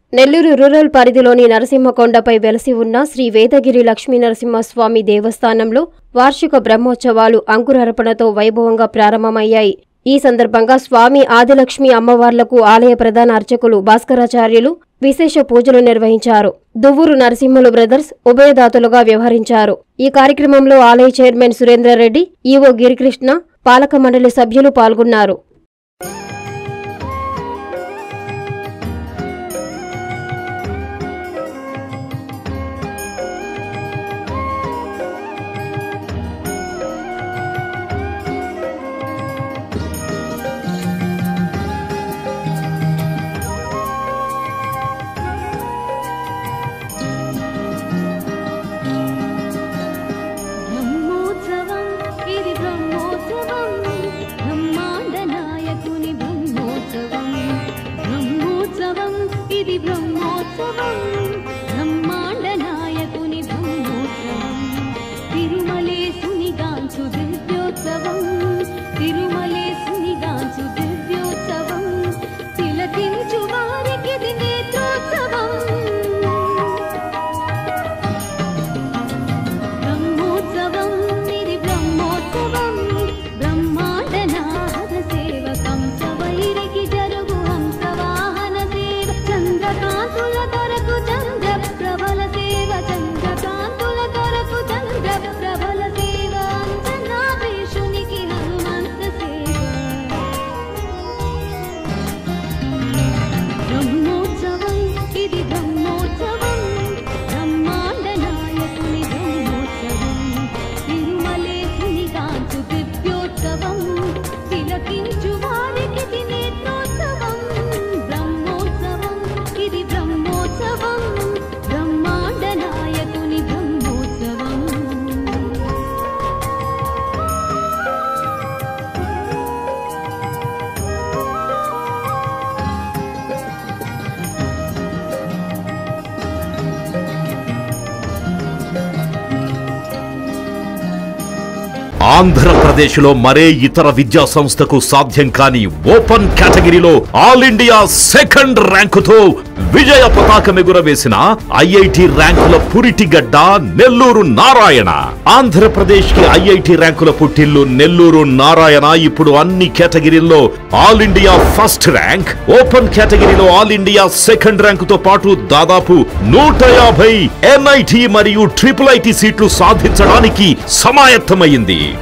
Nellore rural పరిధిలోని నరసింహకొండపై వెలసి ఉన్న శ్రీ వేదగిరి లక్ష్మీ నరసింహస్వామి దేవస్థానంలో వార్షిక బ్రహ్మోత్సవాలు అంకురార్పణతో వైభవంగా ప్రారంభమయ్యాయి ఈ సందర్భంగా స్వామి ఆదిలక్ష్మి అమ్మవార్లకు ఆలయ ప్రధాన అర్చకులు భాస్కరాచార్యులు విశేష పూజలు నిర్వహించారు దువ్వూరు నరసింహులు బ్రదర్స్ ఉభయదాతలుగా వ్యవహరించారు ఈ కార్యక్రమంలో ఆలయ చైర్మన్ సురేంద్రరెడ్డి ఈవో గిరికృష్ణ పాలక మండలి సభ్యులు పాల్గొన్నారు బ్రహ్మోత్సవం ఇది బ్రహ్మోత్సవం బ్రహ్మాండ నాయకుని బ్రహ్మోత్సవం బ్రహ్మోత్సవం ఇది బ్రహ్మోత్సవం బ్రహ్మాండ నాయకుని బ్రహ్మోత్సవం తిరుమలేసుని గాంచు దివ్యోత్సవం తిరుమలేసుని గాంచు దివ్యోత్సవం తిలకించు వారికిది నేత్రోత్సవం బ్రహ్మోత్సవం ఇది బ్రహ్మోత్సవం బ్రహ్మాండ నాద సేవకం సవైరికి జరుగు హంస వాహన సేవ చంద్రకాంతుల కొరకు చంద్ర ప్రబల సేవ చంద్రకాంతుల కొరకు చంద్ర ప్రబల సేవ అంజనాభీషునికి హనుమంత సేవ బ్రహ్మోత్సవం ఇది బ్రహ్మోత్సవం బ్రహ్మాండ నాయకుని బ్రహ్మోత్సవం తిరుమలేసుని కాంచు దివ్యోత్సవం తిలకించు వారికి ఇది నేత్రోత్సవం బ్రహ్మోత్సవం ఇది బ్రహ్మోత్సవం బ్రహ్మాండ నాయకుని బ్రహ్మోత్సవం ఆంధ్రప్రదేశ్లో మరే ఇతర విద్యా సంస్థకు సాధ్యం కాని ఓపెన్ కేటగిరీలో ఆల్ ఇండియా సెకండ్ ర్యాంకుతో విజయ పతాకం ఎగురవేసిన ఐఐటి ర్యాంకుల పురిటిగడ్డ నెల్లూరు నారాయణ ఆంధ్రప్రదేశ్ కి ఐఐటి ర్యాంకుల పుట్టిల్లు నెల్లూరు నారాయణ ఇప్పుడు అన్ని కేటగిరీల్లో all India first rank open కేటగిరీలో ఆల్ ఇండియా సెకండ్ ర్యాంకుతో పాటు దాదాపు నూట యాభై ఎన్ఐటి మరియు ట్రిపుల్ ఐటి సీట్లు సాధించడానికి సమాయత్తమైంది